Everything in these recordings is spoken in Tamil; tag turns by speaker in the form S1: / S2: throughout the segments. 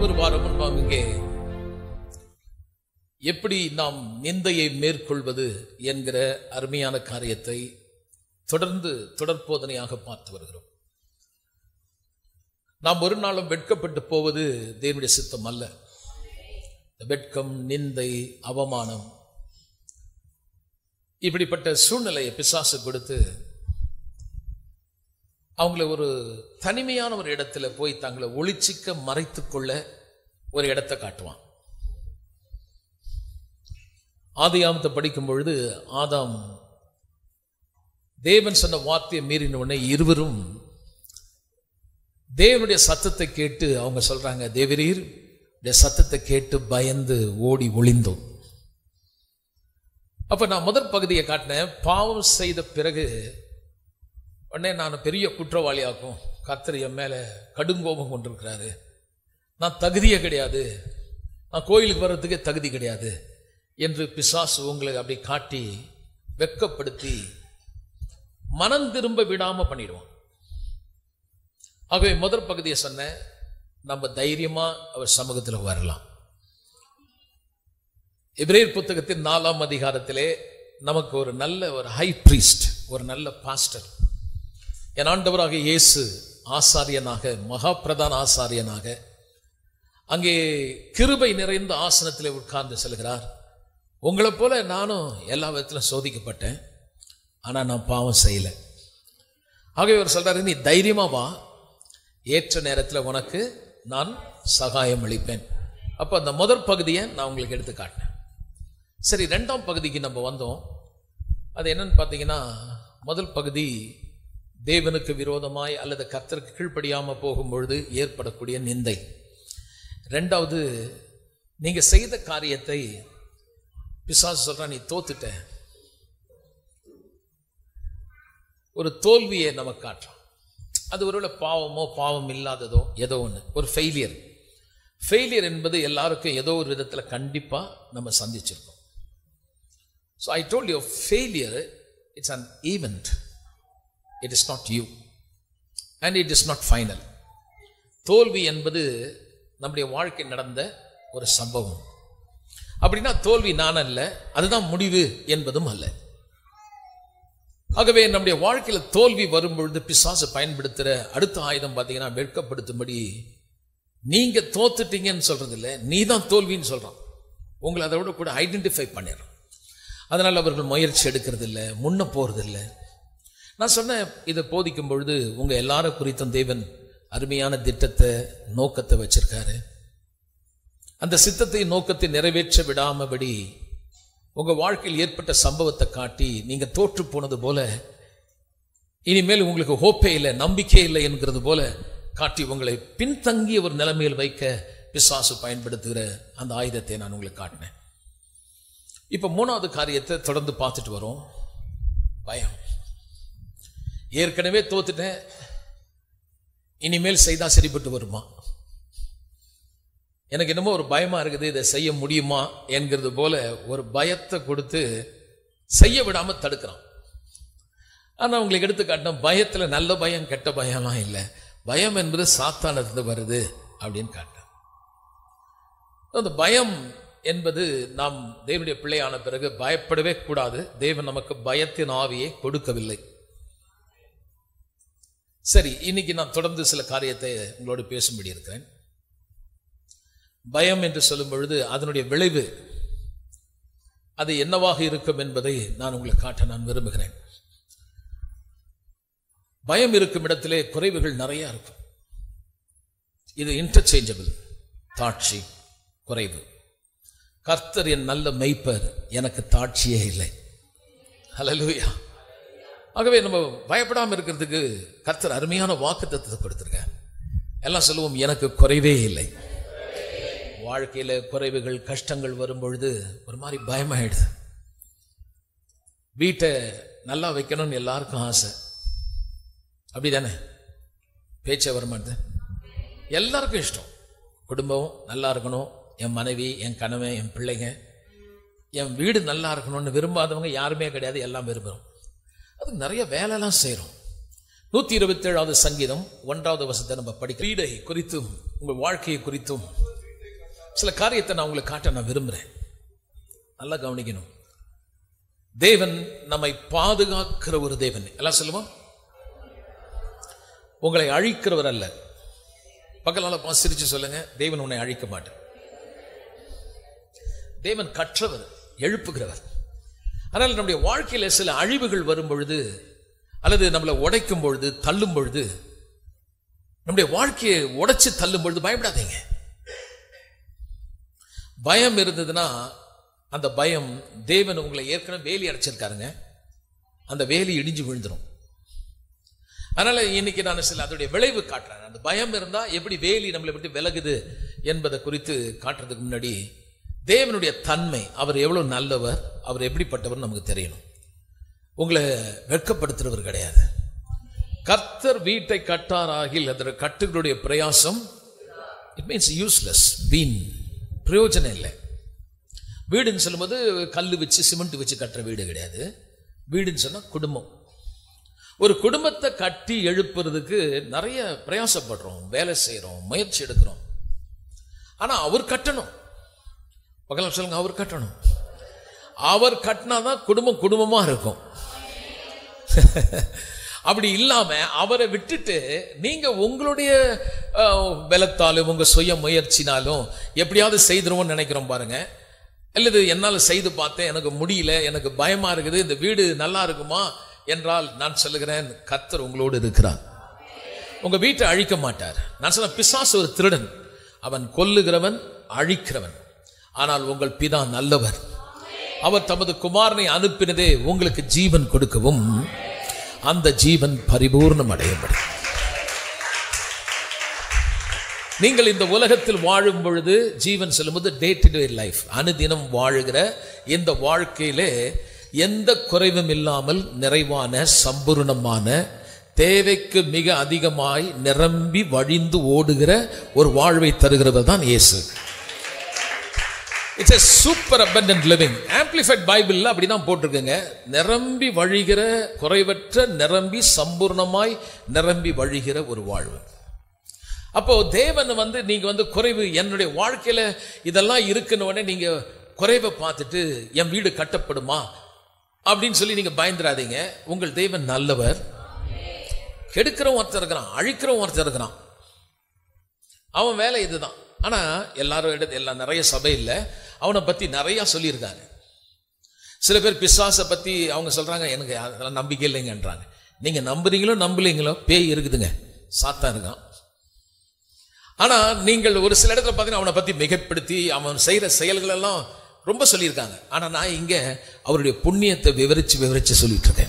S1: ஒரு வாரம் முன்பாக இங்கே எப்படி நாம் நிந்தையை மேற்கொள்வது என்கிற அருமையான காரியத்தை தொடர்ந்து தொடர்போதனையாக பார்த்து வருகிறோம் நாம் ஒரு நாளும் வெட்கப்பட்டு போவது தேவனுடைய சித்தம் அல்ல இந்த வெட்கம் நிந்தை அவமானம் இப்படிப்பட்ட சூழ்நிலையை பிசாசு கொடுத்து அவங்கள ஒரு தனிமையான ஒரு இடத்துல போய் தங்களை ஒளிச்சிக்க மறைத்துக் கொள்ள ஒரு இடத்தை காட்டுவான் ஆதியாமத்தை படிக்கும் பொழுது ஆதாம் தேவன் சொன்ன வார்த்தையை மீறின உடனே இருவரும் தேவனுடைய சத்தத்தை கேட்டு அவங்க சொல்றாங்க தேவரீர் உடைய சத்தத்தை கேட்டு பயந்து ஓடி ஒளிந்தோம் அப்ப நான் முதற் பகுதியை காட்டினேன் பாவம் செய்த பிறகு உடனே நான் பெரிய குற்றவாளியாக்கும் கர்த்தர் என் மேல கடுங்கோபம் கொண்டிருக்கிறாரு நான் தகுதியே கிடையாது நான் கோயிலுக்கு வர்றதுக்கே தகுதி கிடையாது என்று பிசாசு உங்களை அப்படி காட்டி வெட்கப்படுத்தி மனம் திரும்ப விடாம பண்ணிடுவான் ஆகவே முதற் பகுதியை சொன்னேன் நம்ம தைரியமா அவர் சமூகத்தில் வரலாம் எபிரேயர் புத்தகத்தின் நாலாம் அதிகாரத்திலே நமக்கு ஒரு நல்ல ஒரு ஹை பிரீஸ்ட் ஒரு நல்ல பாஸ்டர் என் ஆண்டவராக இயேசு ஆசாரியனாக மகா பிரதான ஆசாரியனாக அங்கே கிருபை நிறைந்த ஆசனத்திலே உட்கார்ந்து செல்கிறார் உங்களை போல நானும் எல்லா விதத்திலும் சோதிக்கப்பட்டேன் ஆனால் நான் பாவம் செய்யலை ஆகவே அவர் சொல்றாரு நீ தைரியமா வா ஏற்ற நேரத்தில் உனக்கு நான் சகாயம் அளிப்பேன் அப்போ அந்த முதற் பகுதியை நான் உங்களுக்கு எடுத்து காட்டினேன் சரி ரெண்டாம் பகுதிக்கு நம்ம வந்தோம் அது என்னன்னு பார்த்தீங்கன்னா முதல் பகுதி தேவனுக்கு விரோதமாய் அல்லது கர்த்தருக்கு கீழ்ப்படியாமல் போகும்பொழுது ஏற்படக்கூடிய நிந்தை ரெண்டாவது நீங்க செய்த காரியத்தை பிசாசு சொல்றான் நீ தோத்துட்ட ஒரு தோல்வியை நமக்கு காட்டுறான் அது ஒருவேளை பாவமோ பாவம் இல்லாததோ ஏதோ ஒன்று ஒரு ஃபெயிலியர் ஃபெயிலியர் என்பது எல்லாருக்கும் ஏதோ ஒரு விதத்தில் கண்டிப்பாக நம்ம சந்திச்சிருக்கோம் so I told you failure it's an event it is not you and it is not final தோல்வி என்பது நம்முடைய வாழ்க்கை நடந்த ஒரு சம்பவம் அப்படின்னா தோல்வி நான் அல்ல அதுதான் முடிவு என்பதும் அல்ல ஆகவே நம்முடைய வாழ்க்கையில தோல்வி வரும்பொழுது பிசாசு பயன்படுத்துகிற அடுத்த ஆயுதம் பார்த்தீங்கன்னா வெட்கப்படுத்தும்படி நீங்க தோத்துட்டீங்கன்னு சொல்றது இல்லை நீ தான் தோல்வின்னு சொல்றான் உங்களை அதை விட கூட ஐடென்டிஃபை பண்ணிடுறான் அதனால் அவர்கள் முயற்சி எடுக்கிறது இல்லை முன்ன போறது இல்லை நான் சொன்னேன் இதை போதிக்கும் பொழுது உங்க எல்லாரும் குறித்தும் தேவன் அருமையான திட்டத்தை நோக்கத்தை வச்சிருக்காரு அந்த சித்தத்தை நோக்கத்தை நிறைவேற்ற விடாமபடி உங்க வாழ்க்கையில் ஏற்பட்ட சம்பவத்தை காட்டி நீங்க தோற்று போனது போல இனிமேல் உங்களுக்கு ஹோப்பே இல்லை நம்பிக்கை இல்லை என்கிறது போல காட்டி உங்களை பின்தங்கிய ஒரு நிலைமையில் வைக்க பிசாசு பயன்படுத்துகிற அந்த ஆயுதத்தை நான் உங்களுக்கு காட்டினேன் இப்ப மூணாவது காரியத்தை தொடர்ந்து பார்த்துட்டு வரோம் பயம் ஏற்கனவே தோத்துட்டேன் இனிமேல் செய்தா சரிப்பட்டு வருமா எனக்கு என்னமோ ஒரு பயமா இருக்குது இதை செய்ய முடியுமா என்கிறது போல ஒரு பயத்தை கொடுத்து செய்ய விடாம தடுக்கிறான் ஆனா உங்களுக்கு எடுத்து காட்டின பயத்துல நல்ல பயம் கெட்ட பயம்லாம் இல்லை பயம் என்பது சாத்தானது வருது அப்படின்னு காட்டினேன் அந்த பயம் என்பது நாம் தேவனுடைய பிள்ளையான பிறகு பயப்படவே கூடாது தேவன் நமக்கு பயத்தின் ஆவியை கொடுக்கவில்லை சரி இன்னைக்கு நான் தொடர்ந்து சில காரியத்தை உங்களோடு பேசும்படி இருக்கிறேன் பயம் என்று சொல்லும் பொழுது அதனுடைய விளைவு அது என்னவாக இருக்கும் என்பதை நான் உங்களுக்கு காட்ட நான் விரும்புகிறேன் பயம் இருக்கும் இடத்திலே குறைவுகள் நிறைய இருக்கும் இது இன்டர்சேஞ்சபிள் தாட்சி குறைவு கர்த்தர் என் நல்ல மெய்ப்பர் எனக்கு தாட்சியே இல்லை ஹலலூயா ஆகவே நம்ம பயப்படாம இருக்கிறதுக்கு கர்த்தர் அருமையான வாக்கு தத்துவத்தை கொடுத்துருக்கார் எல்லாம் சொல்லுவோம் எனக்கு குறைவே இல்லை வாழ்க்கையில குறைவுகள் கஷ்டங்கள் வரும் பொழுது ஒரு மாதிரி பயமாயிடுது வீட்டை நல்லா வைக்கணும்னு எல்லாருக்கும் ஆசை அப்படிதானே பேச்சே வர மாட்டேன் எல்லாருக்கும் இஷ்டம் குடும்பம் நல்லா இருக்கணும் என் மனைவி என் கணவன் என் பிள்ளைங்க என் வீடு நல்லா இருக்கணும்னு விரும்பாதவங்க யாருமே கிடையாது எல்லாம் விரும்புகிறோம் அதுக்கு நிறைய வேலைலாம் செய்கிறோம் நூற்றி இருபத்தேழாவது சங்கீதம் ஒன்றாவது வசத்தை நம்ம படிக்க வீடை குறித்தும் உங்கள் வாழ்க்கையை குறித்தும் சில காரியத்தை நான் உங்களுக்கு காட்ட நான் விரும்புறேன் நல்லா கவனிக்கணும் தேவன் நம்மை பாதுகாக்கிற ஒரு தேவன் எல்லாம் சொல்லுவோம் உங்களை அழிக்கிறவர் அல்ல பக்கத்தால பார்த்து சிரிச்சு சொல்லுங்க தேவன் உன்னை அழிக்க மாட்டார் தேவன் கற்றவர் எழுப்புகிறவர் ஆனால் நம்முடைய வாழ்க்கையில சில அழிவுகள் வரும் பொழுது அல்லது நம்மளை உடைக்கும் பொழுது தள்ளும் பொழுது நம்முடைய வாழ்க்கையை உடைச்சு தள்ளும் பொழுது பயப்படாதீங்க பயம் இருந்ததுன்னா அந்த பயம் தேவன் உங்களை ஏற்கனவே வேலி அடைச்சிருக்காருங்க அந்த வேலி இடிஞ்சு விழுந்துரும் அதனால இன்னைக்கு நான் சில அதோடைய விளைவு காட்டுறேன் அந்த பயம் இருந்தா எப்படி வேலி நம்மளை விட்டு விலகுது என்பதை குறித்து காட்டுறதுக்கு முன்னாடி தேவனுடைய தன்மை அவர் எவ்வளவு நல்லவர் அவர் எப்படிப்பட்டவர் நமக்கு தெரியணும் உங்களை வெட்கப்படுத்துறவர் கிடையாது கர்த்தர் வீட்டை கட்டாராகில் அதற்கு கட்டுகளுடைய பிரயாசம் இட் மீன்ஸ் யூஸ்லெஸ் வீண் பிரயோஜனம் இல்லை வீடுன்னு சொல்லும்போது கல் வச்சு சிமெண்ட் வச்சு கட்டுற வீடு கிடையாது வீடுன்னு சொன்னா குடும்பம் ஒரு குடும்பத்தை கட்டி எழுப்புறதுக்கு நிறைய பிரயாசப்படுறோம் வேலை செய்கிறோம் முயற்சி எடுக்கிறோம் ஆனா அவர் கட்டணும் பக்கத்தில் சொல்லுங்க அவர் கட்டணும் அவர் கட்டினாதான் குடும்பம் குடும்பமா இருக்கும் அப்படி இல்லாம அவரை விட்டுட்டு நீங்க உங்களுடைய அஹ், பலத்தாலும் உங்க சுய முயற்சினாலும் எப்படியாவது செய்திருவோம்னு நினைக்கிறோம் பாருங்க அல்லது என்னால செய்து பார்த்தேன் எனக்கு முடியல எனக்கு பயமா இருக்குது இந்த வீடு நல்லா இருக்குமா என்றால் நான் சொல்லுகிறேன் கர்த்தர் உங்களோடு இருக்கிறார் உங்க வீட்டை அழிக்க மாட்டார் நான் சொன்ன பிசாசு ஒரு திருடன் அவன் கொல்லுகிறவன் அழிக்கிறவன் ஆனால் உங்கள் பிதா நல்லவர் அவர் தமது குமாரனை அனுப்பினதே உங்களுக்கு ஜீவன் கொடுக்கவும் அந்த ஜீவன் பரிபூர்ணம் அடையப்படும் நீங்கள் இந்த உலகத்தில் வாழும் பொழுது ஜீவன் சொல்லும்போது டே டு டே லைஃப் அனுதினம் வாழுகிற இந்த வாழ்க்கையிலே எந்த குறைவும் இல்லாமல் நிறைவான சம்பூர்ணமான தேவைக்கு மிக அதிகமாய் நிரம்பி வழிந்து ஓடுகிற ஒரு வாழ்வை தருகிறவர் தான் Yesu it's a super abundant living amplified பைபிள்ல அப்படிதான் போட்டிருக்குங்க நிரம்பி வழிகிற குறைவற்ற நிரம்பி சம்பூர்ணமாய் நிரம்பி வழிகிற ஒரு வாழ்வு அப்போ தேவன் வந்து நீங்க வந்து குறைவு என்னுடைய வாழ்க்கையில இதெல்லாம் இருக்குன்னு உடனே நீங்க குறைவை பார்த்துட்டு என் வீடு கட்டப்படுமா அப்படின்னு சொல்லி நீங்க பயந்துராதீங்க உங்கள் தேவன் நல்லவர் கெடுக்கிறவன் ஒருத்தர் இருக்கிறான் அழிக்கிறவன் ஒருத்தர் இருக்கிறான் அவன் வேலை இதுதான் ஆனா எல்லாரும் எடுத்து எல்லாம் நிறைய சபை இல்லை அவனை பத்தி நிறைய சொல்லியிருக்காங்க சில பேர் பிசாசை பத்தி அவங்க சொல்றாங்க எனக்கு அதெல்லாம் நம்பிக்கை இல்லைங்கன்றாங்க நீங்க நம்புறீங்களோ நம்பலீங்களோ பேய் இருக்குதுங்க சாத்தான் இருக்கான் ஆனா நீங்கள் ஒரு சில இடத்துல பார்த்தீங்கன்னா அவனை பத்தி மிகப்படுத்தி அவன் செய்யற செயல்கள் எல்லாம் ரொம்ப சொல்லியிருக்காங்க ஆனா நான் இங்க அவருடைய புண்ணியத்தை விவரிச்சு விவரிச்சு சொல்லிட்டு இருக்கேன்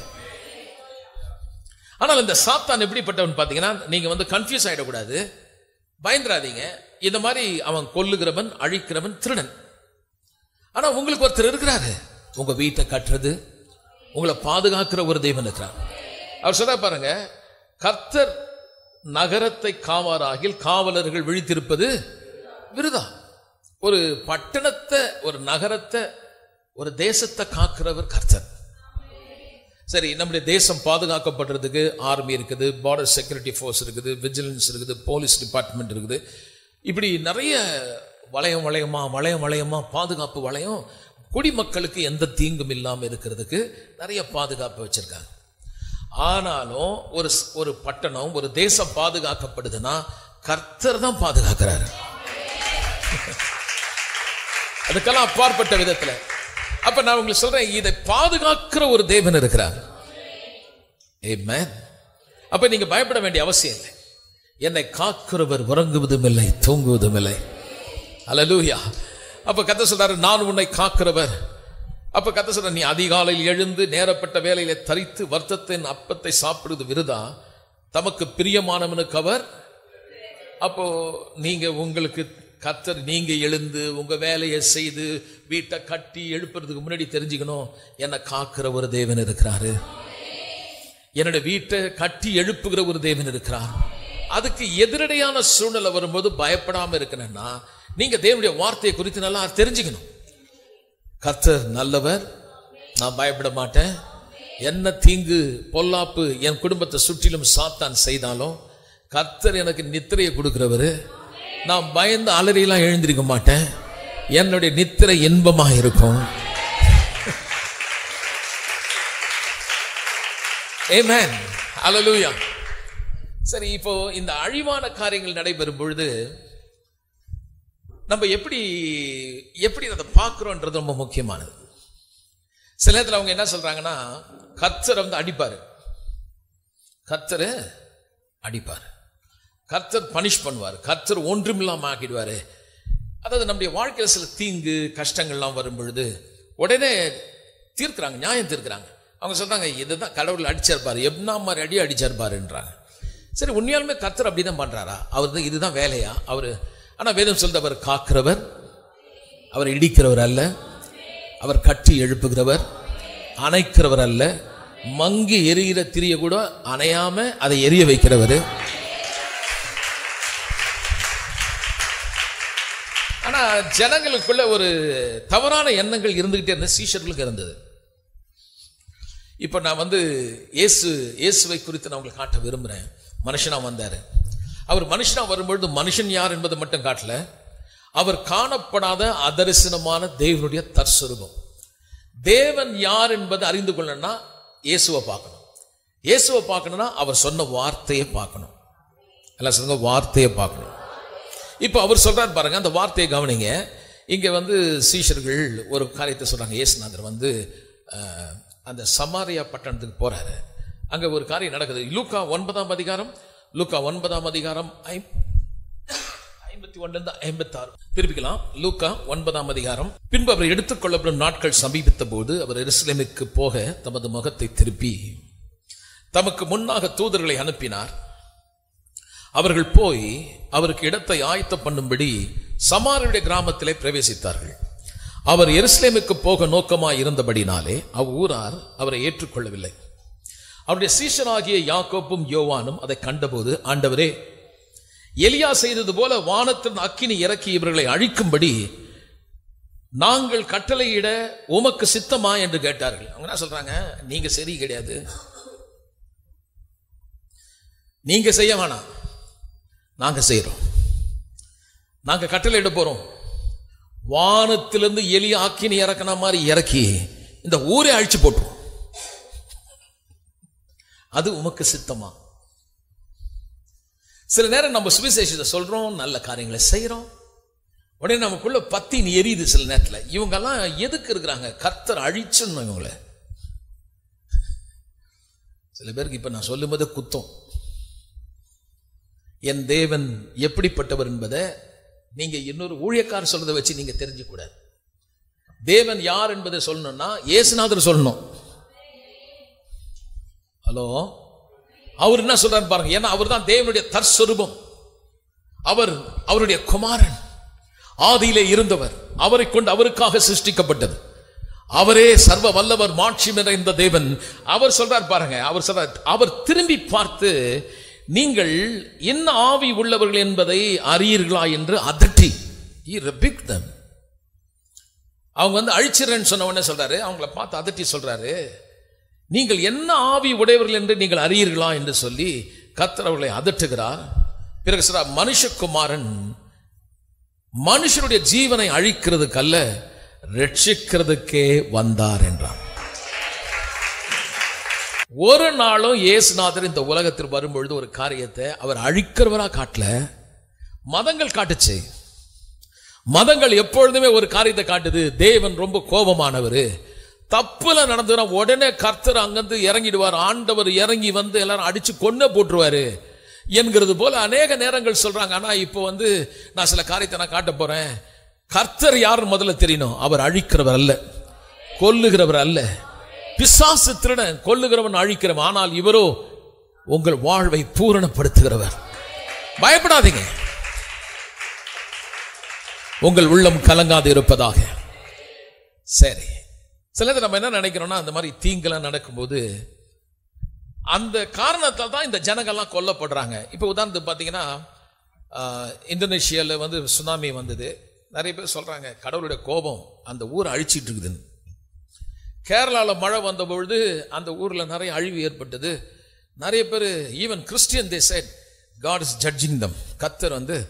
S1: ஆனால் இந்த சாத்தான் எப்படிப்பட்டவன் பார்த்தீங்கன்னா நீங்க வந்து கன்ஃபியூஸ் ஆயிடக்கூடாது பயந்துராதீங்க இந்த மாதிரி அவன் கொல்லுகிறவன் அழிக்கிறவன் திருடன் ஆனா உங்களுக்கு ஒருத்தர் இருக்கிறாரு உங்க வீட்டை கட்டுறது உங்களை பாதுகாக்கிற ஒரு தெய்வன் இருக்கிறார் அவர் சொல்ற பாருங்க கர்த்தர் நகரத்தை காவாராகில் காவலர்கள் விழித்திருப்பது விருதா ஒரு பட்டணத்தை ஒரு நகரத்தை ஒரு தேசத்தை காக்கிறவர் கர்த்தர் சரி நம்முடைய தேசம் பாதுகாக்கப்படுறதுக்கு ஆர்மி இருக்குது பார்டர் செக்யூரிட்டி ஃபோர்ஸ் இருக்குது விஜிலன்ஸ் இருக்குது போலீஸ் டிபார்ட்மெண்ட் இருக்குது இப்படி நிறைய வளையம் வளையமா வளையம் வளையமா பாதுகாப்பு வளையம் குடிமக்களுக்கு எந்த தீங்கும் இல்லாமல் இருக்கிறதுக்கு நிறைய பாதுகாப்பு வச்சிருக்காங்க ஆனாலும் ஒரு ஸ்- ஒரு பட்டணம் ஒரு தேசம் பாதுகாக்கப்படுதுன்னா கர்த்தர் தான் பாதுகாக்கிறாரு அதுக்கெல்லாம் அப்பாற்பட்ட விதத்துல அப்ப நான் உங்களுக்கு சொல்றேன் இதை பாதுகாக்கிற ஒரு தேவன் இருக்கிறார் Amen. அப்ப நீங்க பயப்பட வேண்டிய அவசியம் இல்லை என்னை காக்கிறவர் உறங்குவதும் இல்லை தூங்குவதும் இல்லை அல்லேலூயா அப்ப கத்த சொல்றாரு நான் உன்னை காக்கிறவர் அப்ப கத்த சொல்ற நீ அதிகாலையில் எழுந்து நேரப்பட்ட வேலையில தரித்து வருத்தத்தின் அப்பத்தை சாப்பிடுவது விருதா தமக்கு பிரியமானவனுக்கு அவர் அப்போ நீங்க உங்களுக்கு கத்தர் நீங்க எழுந்து உங்க வேலையை செய்து வீட்டை கட்டி எழுப்புறதுக்கு முன்னாடி தெரிஞ்சுக்கணும் என்னை காக்கிற ஒரு தேவன் இருக்கிறாரு என்னோட வீட்டை கட்டி எழுப்புகிற ஒரு தேவன் இருக்கிறார் அதுக்கு எதிரடையான சூழ்நிலை வரும்போது பயப்படாம இருக்கணும்னா நீங்க தேவனுடைய வார்த்தையை குறித்து நல்லா தெரிஞ்சுக்கணும் கர்த்தர் நல்லவர் நான் பயப்பட மாட்டேன் என்ன தீங்கு பொல்லாப்பு என் குடும்பத்தை சுற்றிலும் சாத்தான் செய்தாலும் கர்த்தர் எனக்கு நித்திரையை கொடுக்கிறவரு நான் பயந்து அலறியெல்லாம் எழுந்திருக்க மாட்டேன் என்னுடைய நித்திரை இன்பமா இருக்கும் Amen. Hallelujah. சரி இப்போ இந்த அழிவான காரியங்கள் நடைபெறும் பொழுது நம்ம எப்படி எப்படி அதை பார்க்குறோன்றது ரொம்ப முக்கியமானது சில நேரத்தில் அவங்க என்ன சொல்றாங்கன்னா கர்த்தரை வந்து அடிப்பாரு கர்த்தர் அடிப்பார் கர்த்தர் பனிஷ் பண்ணுவார் கர்த்தர் ஒன்றுமில்லாம ஆக்கிடுவாரு அதாவது நம்முடைய வாழ்க்கையில் சில தீங்கு கஷ்டங்கள்லாம் வரும் பொழுது உடனே தீர்க்கிறாங்க நியாயம் தீர்க்கிறாங்க அவங்க சொல்றாங்க இதுதான் கடவுள் அடிச்சிருப்பாரு எப்படின்னா மாதிரி அடி அடிச்சிருப்பாருன்றாங்க சரி உண்மையாலுமே கர்த்தர் அப்படிதான் பண்றாரா அவர் தான் இதுதான் வேலையா அவர் ஆனா வேதம் சொல்றது அவர் காக்கிறவர் அவர் இடிக்கிறவர் அல்ல அவர் கட்டி எழுப்புகிறவர் அணைக்கிறவர் அல்ல மங்கி எரிகிற திரிய கூட அணையாம அதை எரிய வைக்கிறவர் ஆனா ஜனங்களுக்குள்ள ஒரு தவறான எண்ணங்கள் இருந்துகிட்டே இருந்த சீஷர்களுக்கு இருந்தது இப்ப நான் வந்து இயேசு இயேசுவை குறித்து நான் உங்களுக்கு காட்ட விரும்புறேன் மனுஷனா வந்தாரு அவர் மனுஷனா வரும்பொழுது மனுஷன் யார் என்பதை மட்டும் காட்டல அவர் காணப்படாத அதரிசனமான தேவனுடைய தற்சுரூபம் தேவன் யார் என்பதை அறிந்து கொள்ளணும்னா இயேசுவை பார்க்கணும் இயேசுவை பார்க்கணும்னா அவர் சொன்ன வார்த்தையை பார்க்கணும் எல்லாம் சொல்லுங்க வார்த்தையை பார்க்கணும் இப்போ அவர் சொல்றாரு பாருங்க அந்த வார்த்தையை கவனிங்க இங்க வந்து சீஷர்கள் ஒரு காரியத்தை சொல்றாங்க இயேசுநாதர் வந்து அஹ், அந்த சமாரியா பட்டணத்துக்கு போறாரு அங்க ஒரு காரியம் நடக்குது லூக்கா ஒன்பதாம் அதிகாரம் லூக்கா ஒன்பதாம் அதிகாரம் ஐம்- ஐம்பத்தி ஒன்றிலிருந்து ஐம்பத்தாறு திருப்பிக்கலாம் லூக்கா ஒன்பதாம் அதிகாரம் பின்பு அவர் எடுத்துக்கொள்ளப்படும் நாட்கள் சமீபித்த போது அவர் எருசலேமுக்கு போக தமது முகத்தை திருப்பி தமக்கு முன்னாக தூதர்களை அனுப்பினார் அவர்கள் போய் அவருக்கு இடத்தை ஆயத்தம் பண்ணும்படி சமாரியுடைய கிராமத்திலே பிரவேசித்தார்கள் அவர் எருசலேமுக்கு போக நோக்கமாய் இருந்தபடினாலே அவ்வூரார் அவரை ஏற்றுக்கொள்ளவில்லை அவருடைய சீஷனாகிய யாக்கோப்பும் யோவானும் அதை கண்டபோது ஆண்டவரே எலியா செய்தது போல வானத்தின் அக்கினி இறக்கி இவர்களை அழிக்கும்படி நாங்கள் கட்டளையிட உமக்கு சித்தமா என்று கேட்டார்கள் அவங்க என்ன சொல்றாங்க நீங்க சரி கிடையாது நீங்க செய்ய வேணாம் நாங்க செய்யறோம் நாங்க கட்டளையிட போறோம் வானத்திலிருந்து எலி ஆக்கினி இறக்கின மாதிரி இறக்கி இந்த ஊரை அழிச்சு போட்டுரும் அது உமக்கு சித்தமா சில நேரம் நம்ம சுவிசேஷத்தை சொல்றோம் நல்ல காரியங்களை செய்றோம் உடனே நமக்குள்ள பத்தி எரியுது சில நேரத்துல இவங்கெல்லாம் எதுக்கு இருக்கிறாங்க கர்த்தர் அழிச்சுன்னு இவங்கள சில பேருக்கு இப்ப நான் சொல்லும்போது குத்தம் என் தேவன் எப்படிப்பட்டவர் என்பதை நீங்க இன்னொரு ஊழியக்காரர் சொல்றதை வச்சு நீங்க தெரிஞ்சுக்கூடாது தேவன் யார் என்பதை சொல்லணும்னா இயேசுநாதர் சொல்லணும் ஹலோ அவர் என்ன சொல்றாரு பாருங்க ஏன்னா அவர் தான் தேவனுடைய தற்ஸ்வரூபம் அவர் அவருடைய குமாரன் ஆதியிலே இருந்தவர் அவரை கொண்டு அவருக்காக சிருஷ்டிக்கப்பட்டது அவரே சர்வ வல்லவர் மாட்சியம் என்ற இந்த தேவன் அவர் சொல்றார் பாருங்க அவர் சொல்றார் அவர் திரும்பி பார்த்து நீங்கள் என்ன ஆவி உள்ளவர்கள் என்பதை அறியீர்களா என்று அதட்டி he rebuked them அவங்க வந்து அழிச்சிடறேன்னு சொன்ன உடனே சொல்றாரு அவங்கள பார்த்து அதட்டி சொல்றாரு நீங்கள் என்ன ஆவி உடையவர்கள் என்று நீங்கள் அறியீர்களா என்று சொல்லி கர்த்தர் அவர்களை அதட்டுகிறார் பிறகு சொல்றார் மனுஷகுமாரன் மனுஷனுடைய ஜீவனை அழிக்கிறதுக்கு அல்ல ரட்சிக்கிறதுக்கே வந்தார் என்றார் ஒரு நாளும் இயேசுநாதர் இந்த உலகத்தில் வரும்பொழுது ஒரு காரியத்தை அவர் அழிக்கிறவரா காட்டல மதங்கள் காட்டுச்சு மதங்கள் எப்பொழுதுமே ஒரு காரியத்தை காட்டுது தேவன் ரொம்ப கோபமானவர் தப்புல நடந்ததுன்னா உடனே கர்த்தர் அங்கிருந்து இறங்கிடுவார் ஆண்டவர் இறங்கி வந்து எல்லாரும் அடிச்சு கொன்ன போட்டுருவாரு என்கிறது போல அநேக நேரங்கள் சொல்றாங்க ஆனா இப்போ வந்து நான் சில காரியத்தை நான் காட்ட போறேன் கர்த்தர் யாருன்னு முதல்ல தெரியணும் அவர் அழிக்கிறவர் அல்ல கொல்லுகிறவர் அல்ல பிசாசு திருடன் கொல்லுகிறவன் அழிக்கிறவன் ஆனால் இவரோ உங்கள் வாழ்வை பூரணப்படுத்துகிறவர் பயப்படாதீங்க உங்கள் உள்ளம் கலங்காது இருப்பதாக சரி சிலது நம்ம என்ன நினைக்கிறோம்னா அந்த மாதிரி தீங்கெல்லாம் நடக்கும்போது அந்த காரணத்தால் தான் இந்த ஜனங்கள்லாம் கொல்லப்படுறாங்க இப்போ உதாரணத்துக்கு பார்த்தீங்கன்னா ஆஹ், இந்தோனேஷியாவில் வந்து சுனாமி வந்தது நிறைய பேர் சொல்றாங்க கடவுளுடைய கோபம் அந்த ஊரை அழிச்சிட்டு இருக்குதுன்னு கேரளாவில் மழை வந்த பொழுது அந்த ஊரில் நிறைய அழிவு ஏற்பட்டது நிறைய பேர் even Christian they said God is judging them கத்தர் வந்து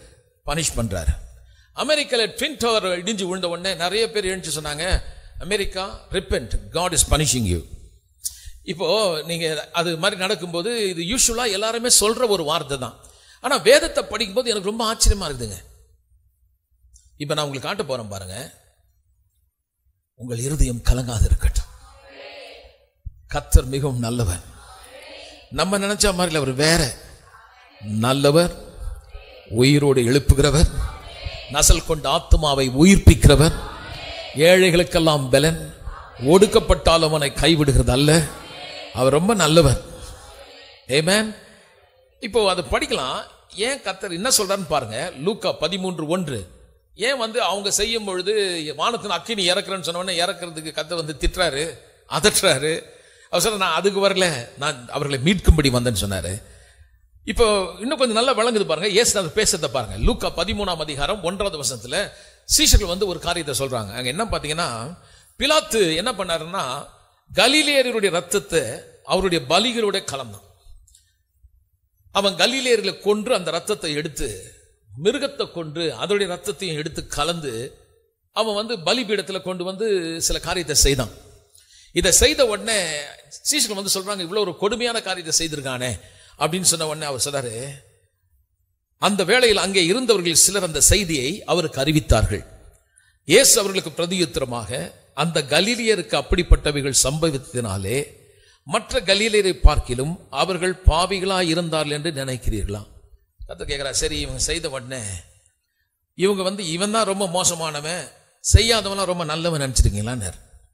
S1: பனிஷ் பண்றாரு அமெரிக்கால ட்வின் டவர் இடிஞ்சு விழுந்த உடனே நிறைய பேர் எழுந்து சொன்னாங்க America repent God is punishing you இப்போ நீங்க அது மாதிரி நடக்கும்போது இது யூஸ்வலா எல்லாருமே சொல்ற ஒரு வார்த்தை தான் ஆனா வேதத்தை படிக்கும்போது எனக்கு ரொம்ப ஆச்சரியமா இருக்குதுங்க இப்ப நான் உங்களுக்கு காட்ட போறேன் பாருங்க உங்கள் இருதயம் கலங்காது இருக்கட்டும் கத்தர் மிகவும் நல்லவர் நம்ம நினைச்ச மாதிரி அவர் வேற நல்லவர் உயிரோடு எழுப்புகிறவர் நசல் கொண்ட ஆத்மாவை உயிர்ப்பிக்கிறவர் ஏழைகளுக்கெல்லாம் பலன் ஒடுக்கப்பட்டாலும் அவனை கைவிடுகிறது அல்ல அவர் ரொம்ப நல்லவர் ஏமேன் இப்போ அதை படிக்கலாம் ஏன் கத்தர் என்ன சொல்றான்னு பாருங்க லூக்கா பதிமூன்று ஒன்று ஏன் வந்து அவங்க செய்யும் பொழுது வானத்தின் அக்கினி இறக்குறேன்னு சொன்ன உடனே இறக்குறதுக்கு கத்த வந்து திட்டுறாரு அதட்டுறாரு அவர் சொல்ற நான் அதுக்கு வரல நான் அவர்களை மீட்கும்படி வந்தேன்னு சொன்னாரு இப்போ இன்னும் கொஞ்சம் நல்லா விளங்குது பாருங்க ஏசுநாதர் பேசுறத பாருங்க லூக்கா பதிமூணாம் அதிகாரம் ஒன்றாவது வசனத்துல சீஷர்கள் வந்து ஒரு காரியத்தை சொல்றாங்க அங்க என்ன பாத்தீங்கன்னா பிலாத்து என்ன பண்ணாருன்னா கலீலியருடைய ரத்தத்தை அவருடைய பலிகளோட கலந்தான் அவன் கலீலியர்களை கொன்று அந்த ரத்தத்தை எடுத்து மிருகத்தை கொன்று அதோடைய ரத்தத்தையும் எடுத்து கலந்து அவன் வந்து பலிபீடத்துல கொண்டு வந்து சில காரியத்தை செய்தான் இதை செய்த உடனே சீசர்கள் வந்து சொல்றாங்க இவ்வளவு ஒரு கொடுமையான காரியத்தை செய்திருக்கானே அப்படின்னு சொன்ன உடனே அவர் சொல்றாரு அந்த வேளையில் அங்கே இருந்தவர்கள் சிலர் அந்த செய்தியை அவருக்கு அறிவித்தார்கள் இயேசு அவர்களுக்கு பிரதியுத்தரமாக அந்த கலீலியருக்கு அப்படிப்பட்டவைகள் சம்பவித்ததினாலே மற்ற கலீலியரை பார்க்கிலும் அவர்கள் பாவிகளா இருந்தார்கள் என்று நினைக்கிறீர்களா கத்த கேட்கிறா சரி இவங்க செய்த உடனே இவங்க வந்து இவன் தான் ரொம்ப மோசமானவன் செய்யாதவன்லாம் ரொம்ப நல்லவன் நினைச்சிருக்கீங்களான்னு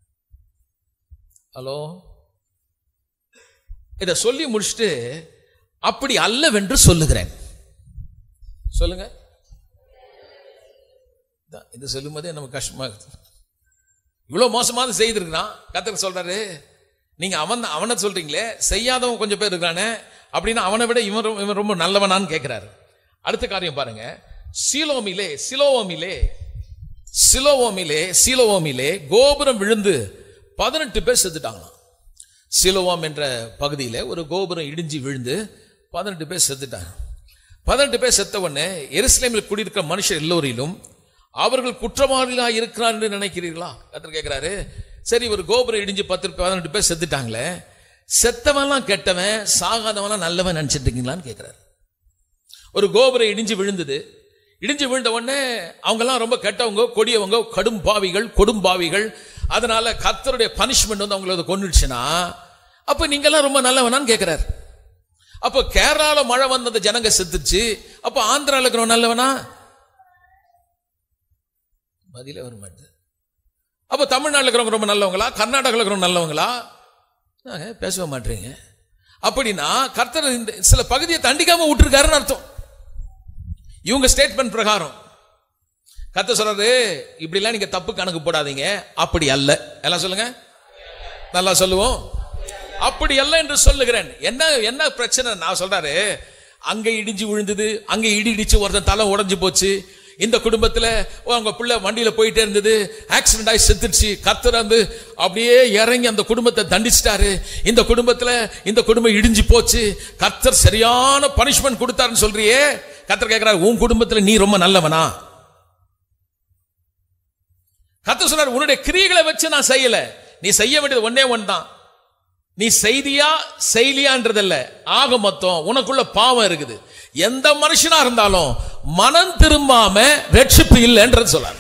S1: ஹலோ இதை சொல்லி முடிச்சுட்டு அப்படி அல்லவென்று சொல்லுகிறேன் சொல்லுங்க இதான், இது சொல்லும் போதே நமக்கு கஷ்டமா இருக்குது இவ்வளவு மோசமாக செய்திருக்கிறான் கத்தர் சொல்றாரு நீங்க அவன் அவனை சொல்றீங்களே செய்யாதவன் கொஞ்சம் பேர் இருக்கானே அப்படின்னா அவனை விட இவன் ரொம்ப- இவன் ரொம்ப நல்லவனான்னு கேட்கிறாரு அடுத்த காரியம் பாருங்க சீலோமிலே சிலோவோமிலே சிலோவோமிலே சிலோவோமிலே கோபுரம் விழுந்து பதினெட்டு பேர் செத்துட்டாங்களாம் சிலோவாம் என்ற பகுதியில் ஒரு கோபுரம் இடிஞ்சு விழுந்து பதினெட்டு பேர் செத்துட்டாங்க பதினெட்டு பேர் செத்த உடனே எருசலேமில் குடியிருக்கிற மனுஷர் எல்லோரிலும் அவர்கள் குற்றவாளிகளா இருக்கிறார் என்று நினைக்கிறீர்களா கத்தர் கேட்கிறாரு சரி ஒரு கோபுரம் இடிஞ்சு பத்து பதினெட்டு பேர் செத்துட்டாங்களே செத்தவன்லாம் கெட்டவன் சாகாதவன்லாம் நல்லவன் நினைச்சிட்டு இருக்கீங்களான்னு கேட்கிறாரு ஒரு கோபுரம் இடிஞ்சு விழுந்தது இடிஞ்சு விழுந்த உடனே அவங்கெல்லாம் ரொம்ப கெட்டவங்க கொடியவங்க கடும் பாவிகள் கொடும் பாவிகள் அதனால கர்த்தருடைய பனிஷ்மெண்ட் வந்து அவங்கள கொண்டுடுச்சுன்னா அப்ப நீங்கெல்லாம் ரொம்ப நல்லவனான்னு கேட்கிறாரு அப்போ கேரளால மழை வந்தது ஜனங்க செத்துச்சு அப்ப ஆந்திரால இருக்கிறவன் நல்லவனா பதிலே வர மாட்டேது அப்ப தமிழ்நாட்டில் இருக்கிறவங்க ரொம்ப நல்லவங்களா கர்நாடகாவில் இருக்கிறவங்க நல்லவங்களா நாங்க பேசவே மாட்டீங்க அப்படின்னா கர்த்தர் இந்த சில பகுதியை தண்டிக்காம விட்டுருக்காருன்னு அர்த்தம் இவங்க ஸ்டேட்மெண்ட் பிரகாரம் கர்த்தர் சொல்றாரு இப்படிலாம் நீங்க தப்பு கணக்கு போடாதீங்க அப்படி அல்ல எல்லாம் சொல்லுங்க நல்லா சொல்லுவோம் அப்படி அல்ல என்று சொல்லுகிறேன் என்ன என்ன பிரச்சனை நான் சொல்றாரு அங்க இடிஞ்சு விழுந்தது அங்க இடி இடிச்சு ஒருத்தன் தலை உடைஞ்சு போச்சு இந்த குடும்பத்துல அவங்க பிள்ளை வண்டியில போயிட்டே இருந்தது ஆக்சிடென்ட் ஆகி செத்துருச்சு கர்த்தர் வந்து அப்படியே இறங்கி அந்த குடும்பத்தை தண்டிச்சிட்டாரு இந்த குடும்பத்துல இந்த குடும்பம் இடிஞ்சு போச்சு கர்த்தர் சரியான பனிஷ்மெண்ட் கொடுத்தாருன்னு சொல்றியே கர்த்தர் கேட்கிறாரு உன் குடும்பத்துல நீ ரொம்ப நல்லவனா கர்த்தர் சொன்னார் உன்னுடைய கிரியைகளை வச்சு நான் செய்யல நீ செய்ய வேண்டியது ஒன்னே ஒன் தான் நீ செய்தியா செயலியான்றதல்ல ஆக மொத்தம் உனக்குள்ள பாவம் இருக்குது எந்த மனுஷனா இருந்தாலும் மனம் திரும்பாம ரட்சிப்பு இல்லைன்றது சொல்றாரு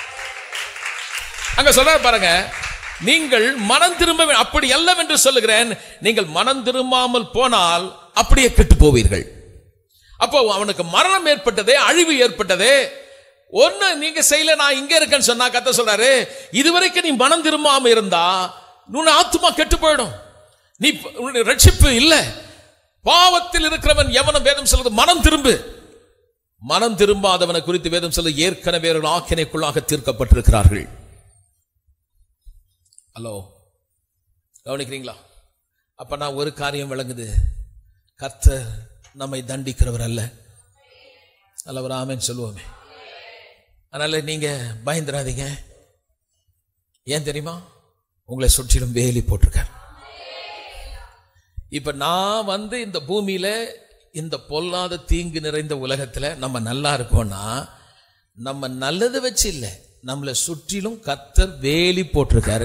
S1: அங்க சொல்றாரு பாருங்க நீங்கள் மனம் திரும்ப வே- அப்படி அல்லவென்று சொல்லுகிறேன் நீங்கள் மனம் திரும்பாமல் போனால் அப்படியே கெட்டு போவீர்கள் அப்போ அவனுக்கு மரணம் ஏற்பட்டதே அழிவு ஏற்பட்டதே ஒண்ணு நீங்க செய்யல நான் இங்க இருக்கேன்னு சொன்னா கத்த சொல்றாரு இதுவரைக்கும் நீ மனம் திரும்பாம இருந்தா உன் ஆத்துமா கெட்டு போயிடும் நீ உன்னுடைய ரட்சிப்பு இல்ல பாவத்தில் இருக்கிறவன் எவனும் வேதம் சொல்றது மனம் திரும்பு மனம் திரும்பாதவனை குறித்து வேதம் சொல்ல ஏற்கனவே அவர்கள் ஆக்கினைக்குள்ளாக தீர்க்கப்பட்டிருக்கிறார்கள் ஹலோ கவனிக்கிறீங்களா அப்ப நான் ஒரு காரியம் விளங்குது கர்த்தர் நம்மை தண்டிக்கிறவர் அல்ல அல்லவர் ஆமென் சொல்லுவோமே அதனால நீங்க பயந்துடாதீங்க ஏன் தெரியுமா உங்களை சுற்றிலும் வேலி போட்டிருக்கார் இப்ப நான் வந்து இந்த பூமியில இந்த பொல்லாத தீங்கு நிறைந்த உலகத்துல நம்ம நல்லா இருக்கோம்னா நம்ம நல்லது வச்சு இல்லை நம்மளை சுற்றிலும் கத்தர் வேலி போட்டிருக்காரு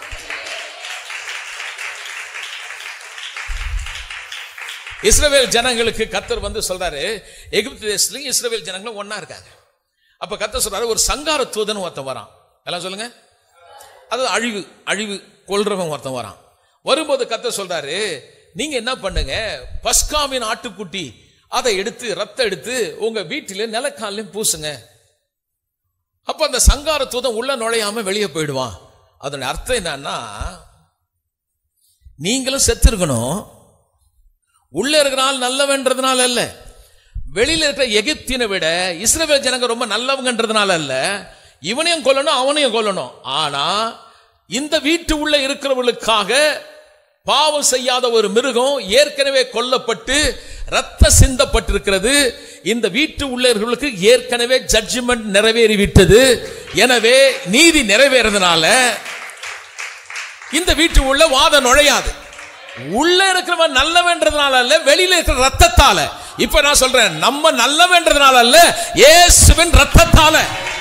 S1: இஸ்ரவேல் ஜனங்களுக்கு கத்தர் வந்து சொல்றாரு எகிப்து தேசத்துலயும் இஸ்ரவேல் ஜனங்களும் ஒண்ணா இருக்காங்க அப்ப கத்தர் சொல்றாரு ஒரு சங்கார தூதன் ஒருத்தன் வரான் எல்லாம் சொல்லுங்க அது அழிவு அழிவு கொல்றவன் ஒருத்தன் வரான் வரும்போது கத்தர் சொல்றாரு நீங்க என்ன பண்ணுங்க பஸ்காவின் ஆட்டுக்குட்டி அதை எடுத்து ரத்தம் எடுத்து உங்க வீட்டில நிலக்காலையும் பூசுங்க அப்ப அந்த சங்கார தூதன் உள்ள நுழையாம வெளியே போயிடுவான் அதோட அர்த்தம் என்னன்னா நீங்களும் செத்து இருக்கணும் உள்ள இருக்கிறால் நல்லவன்றதுனால அல்ல வெளியில இருக்கிற எகிப்தினை விட இஸ்ரவேல் ஜனங்க ரொம்ப நல்லவங்கன்றதுனால அல்ல இவனையும் கொல்லணும் அவனையும் கொல்லணும் ஆனா இந்த வீட்டு உள்ள இருக்கிறவர்களுக்காக பாவம் செய்யாத ஒரு மிருகம் ஏற்கனவே கொல்லப்பட்டு ரத்த சிந்தப்பட்டிருக்கிறது இந்த வீட்டு உள்ளவர்களுக்கு ஏற்கனவே ஜட்ஜ்மெண்ட் நிறைவேறி விட்டது எனவே நீதி நிறைவேறதுனால இந்த வீட்டு உள்ள வாதம் நுழையாது உள்ள இருக்கிறவன் நல்லவன்றதுனால அல்ல வெளியில இருக்கிற ரத்தத்தால இப்ப நான் சொல்றேன் நம்ம நல்லவன்றதுனால அல்ல இயேசுவின் ரத்தத்தால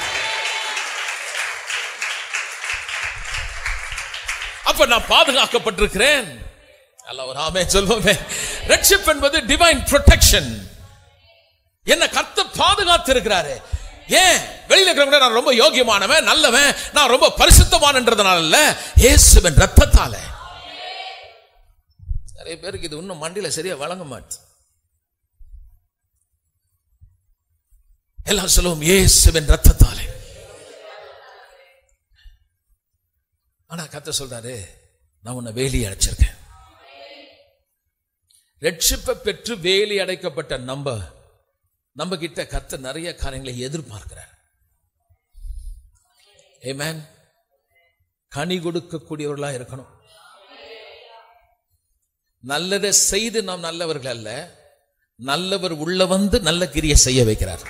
S1: அப்ப நான் பாதுகாக்கப்பட்டிருக்கிறேன் அல்ல ஒரு ஆமே சொல்லுவோமே ரட்சிப்பு என்பது டிவைன் ப்ரொடெக்ஷன் என்ன கர்த்த பாதுகாத்து இருக்கிறாரு ஏன் வெளியில இருக்கிறவங்க நான் ரொம்ப யோகியமானவன் நல்லவன் நான் ரொம்ப பரிசுத்தமானன்றதுனால இல்ல இயேசுவின் ரத்தத்தால நிறைய பேருக்கு இது இன்னும் மண்டியில சரியா வழங்க மாட்டு எல்லாம் சொல்லுவோம் இயேசுவின் ரத்தத்தாலே ஆனா கத்த சொல்றாரு நான் உன்னை வேலி அடைச்சிருக்கேன் ரட்சிப்பை பெற்று வேலி அடைக்கப்பட்ட நம்ம நம்ம கிட்ட கத்த நிறைய காரியங்களை எதிர்பார்க்கிறார் ஏமேன் கனி கொடுக்கக்கூடியவர்களா இருக்கணும் நல்லதை செய்து நாம் நல்லவர்கள் அல்ல நல்லவர் உள்ள வந்து நல்ல கிரியை செய்ய வைக்கிறார்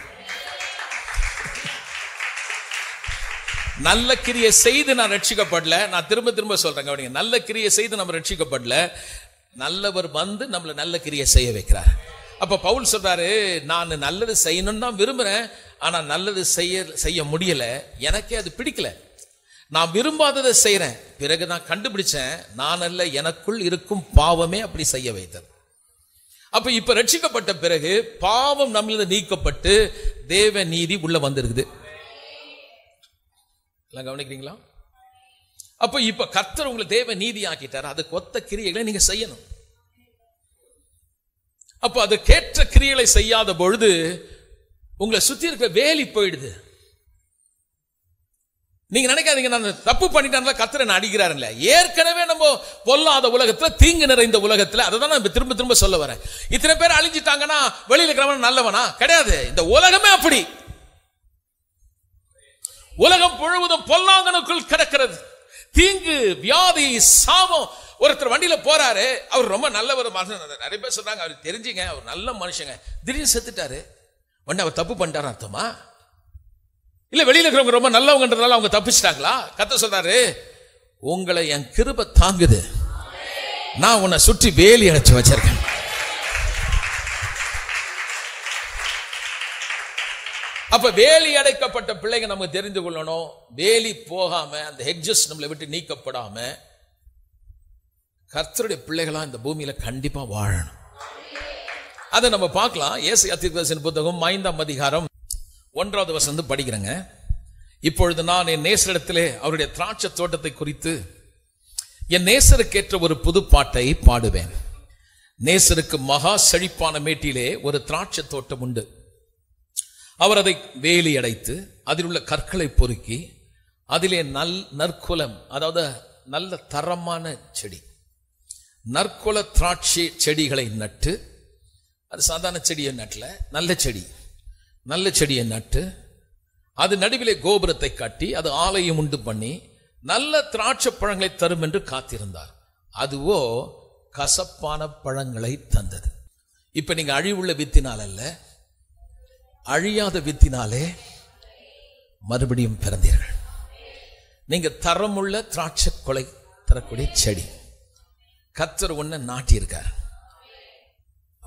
S1: நல்ல கிரியை செய்து நான் ரட்சிக்கப்படல நான் திரும்ப திரும்ப சொல்றேன் கவனிங்க நல்ல கிரியை செய்து நம்ம ரட்சிக்கப்படல நல்லவர் வந்து நம்மளை நல்ல கிரியை செய்ய வைக்கிறார் அப்ப பவுல் சொல்றாரு நான் நல்லது செய்யணும்னு தான் விரும்புறேன் ஆனா நல்லது செய்ய செய்ய முடியல எனக்கே அது பிடிக்கல நான் விரும்பாததை செய்யறேன் பிறகு நான் கண்டுபிடிச்சேன் நான் அல்ல எனக்குள் இருக்கும் பாவமே அப்படி செய்ய வைத்தது அப்ப இப்ப ரட்சிக்கப்பட்ட பிறகு பாவம் நம்மள நீக்கப்பட்டு தேவ நீதி உள்ள வந்திருக்குது எல்லாம் கவனிக்கிறீங்களா அப்ப இப்ப கர்த்தர் உங்களை தேவ நீதி ஆக்கிட்டார் அதுக்கு ஒத்த கிரியைகளை நீங்க செய்யணும் அப்ப அதுக்கேற்ற கிரியைகளை செய்யாத பொழுது உங்களை சுத்தி இருக்கிற வேலி போயிடுது நீங்க நினைக்காதீங்க நான் தப்பு பண்ணிட்டேன் கத்திர நான் அடிக்கிறாருல்ல ஏற்கனவே நம்ம பொல்லாத உலகத்துல தீங்கு நிறைந்த உலகத்துல அதை தான் நான் திரும்ப திரும்ப சொல்ல வரேன் இத்தனை பேர் அழிஞ்சிட்டாங்கன்னா வெளியில இருக்கிறவன் நல்லவனா கிடையாது இந்த உலகமே அப்படி உலகம் முழுவதும் பொல்லாங்கனுக்குள் கிடக்கிறது தீங்கு வியாதி சாபம் ஒருத்தர் வண்டியில போறாரு அவர் ரொம்ப நல்ல ஒரு மனுஷன் நிறைய பேர் சொல்றாங்க அவர் தெரிஞ்சுங்க அவர் நல்ல மனுஷங்க திடீர்னு செத்துட்டாரு உடனே அவர் தப்பு பண்ணிட்டாரு அர்த்தமா இல்ல வெளியில இருக்கிறவங்க ரொம்ப நல்லவங்கன்றதுனால அவங்க தப்பிச்சிட்டாங்களா கத்த சொல்றாரு உங்களை என் கிருப தாங்குது நான் உன்னை சுற்றி வேலி அடைச்சு வச்சிருக்கேன் அப்ப வேலி அடைக்கப்பட்ட பிள்ளைங்க நமக்கு தெரிந்து கொள்ளணும் வேலி போகாம அந்த ஹெக்ஜஸ் நம்மளை விட்டு நீக்கப்படாம கர்த்தருடைய பிள்ளைகளா இந்த பூமியில கண்டிப்பா வாழணும் அதை நம்ம பார்க்கலாம் ஏசை அத்திர்வசன் புத்தகம் ஐந்தாம் அதிகாரம் ஒன்றாவது வசந்து படிக்கிறேங்க இப்பொழுது நான் என் நேசரிடத்திலே அவருடைய திராட்சை தோட்டத்தை குறித்து என் நேசருக்கேற்ற ஒரு புது பாட்டை பாடுவேன் நேசருக்கு மகா செழிப்பான மேட்டிலே ஒரு திராட்சை தோட்டம் உண்டு அவர் அதை வேலி அடைத்து அதில் உள்ள கற்களை பொறுக்கி அதிலே நல் நற்குலம் அதாவது நல்ல தரமான செடி நற்குல திராட்சை செடிகளை நட்டு அது சாதாரண செடியை நட்டல நல்ல செடி நல்ல செடியை நட்டு அது நடுவிலே கோபுரத்தை கட்டி அது ஆலயம் உண்டு பண்ணி நல்ல திராட்சை பழங்களை தரும் என்று காத்திருந்தார் அதுவோ கசப்பான பழங்களை தந்தது இப்ப நீங்க அழிவுள்ள வித்தினால் அல்ல அழியாத வித்தினாலே மறுபடியும் பிறந்தீர்கள் நீங்க தரமுள்ள திராட்சை கொலை தரக்கூடிய செடி கத்தர் ஒண்ண நாட்டியிருக்கார்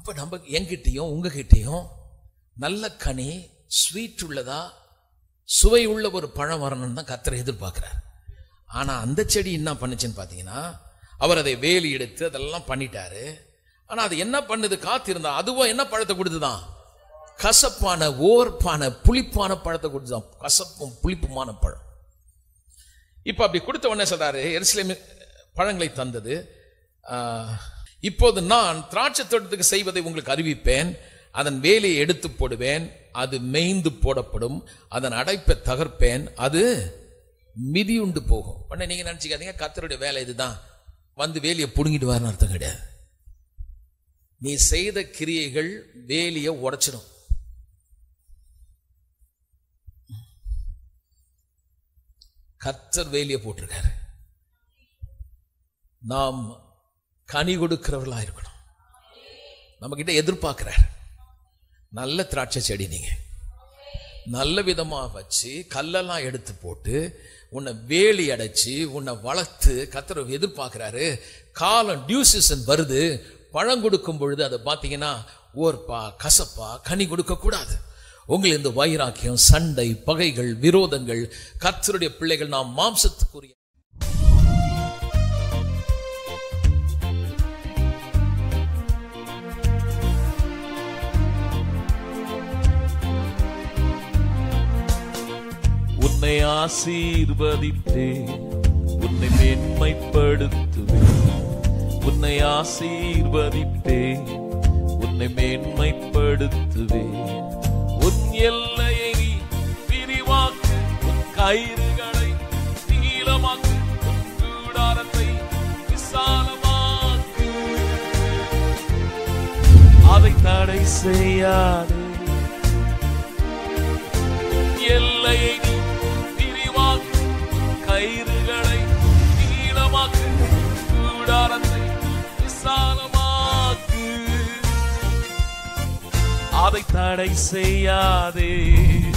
S1: அப்ப நம்ம என்கிட்டயும் உங்ககிட்டயும் நல்ல கனி ஸ்வீட் உள்ளதா சுவை உள்ள ஒரு பழம் வரணும்னு தான் கத்தரை எதிர்பார்க்கிறார் ஆனா அந்த செடி என்ன பண்ணுச்சுன்னு பார்த்தீங்கன்னா அவர் அதை வேலி எடுத்து அதெல்லாம் பண்ணிட்டாரு ஆனா அது என்ன பண்ணுது காத்திருந்தா அதுவும் என்ன பழத்தை கொடுத்துதான் கசப்பான ஓர்ப்பான புளிப்பான பழத்தை கொடுத்துதான் கசப்பும் புளிப்புமான பழம் இப்ப அப்படி கொடுத்த உடனே சொல்றாரு எருசலேம் பழங்களை தந்தது ஆஹ், இப்போது நான் திராட்சை தோட்டத்துக்கு செய்வதை உங்களுக்கு அறிவிப்பேன் அதன் வேலையை எடுத்து போடுவேன் அது மேய்ந்து போடப்படும் அதன் அடைப்பை தகர்ப்பேன் அது மிதியுண்டு போகும் உடனே நீங்க நினைச்சுக்காதீங்க கத்தருடைய வேலை இதுதான் வந்து வேலியை புடுங்கிடுவார்னு அர்த்தம் கிடையாது நீ செய்த கிரியைகள் வேலியை உடைச்சிடும் கர்த்தர் வேலியை போட்டிருக்காரு நாம் கனி கொடுக்கிறவர்களா இருக்கணும் நம்ம கிட்ட எதிர்பார்க்கிறார் நல்ல திராட்சை செடி நீங்க நல்ல விதமா வச்சு கல்லெல்லாம் எடுத்து போட்டு உன்னை வேலி அடைச்சு உன்னை வளர்த்து கத்தரை எதிர்பார்க்கிறாரு காலம் டியூ சீசன் வருது பழம் கொடுக்கும் பொழுது அதை பார்த்தீங்கன்னா ஓர்ப்பா கசப்பா கனி கொடுக்க கூடாது உங்கள் இந்த வைராக்கியம் சண்டை பகைகள் விரோதங்கள் கர்த்தருடைய பிள்ளைகள் நாம் மாம்சத்துக்குரிய
S2: உன்னை ஆசீர்வதித்தே உன்னை மேன்மைப்படுத்துவே உன்னை ஆசீர்வதித்தே உன்னை மேன்மைப்படுத்துவே உன் எல்லையை நீ விரிவாக்கு உன் கயிறுகளை நீளமாக்கு உன் கூடாரத்தை விசாலமாக்கு அதை தடை செய்யாதே எல்லையை நீ விரிவாக்கு கயிறுகளை நீளமாக்கு கூடாரத்தை விசாலமாக்கு அதை தடை செய்யாதே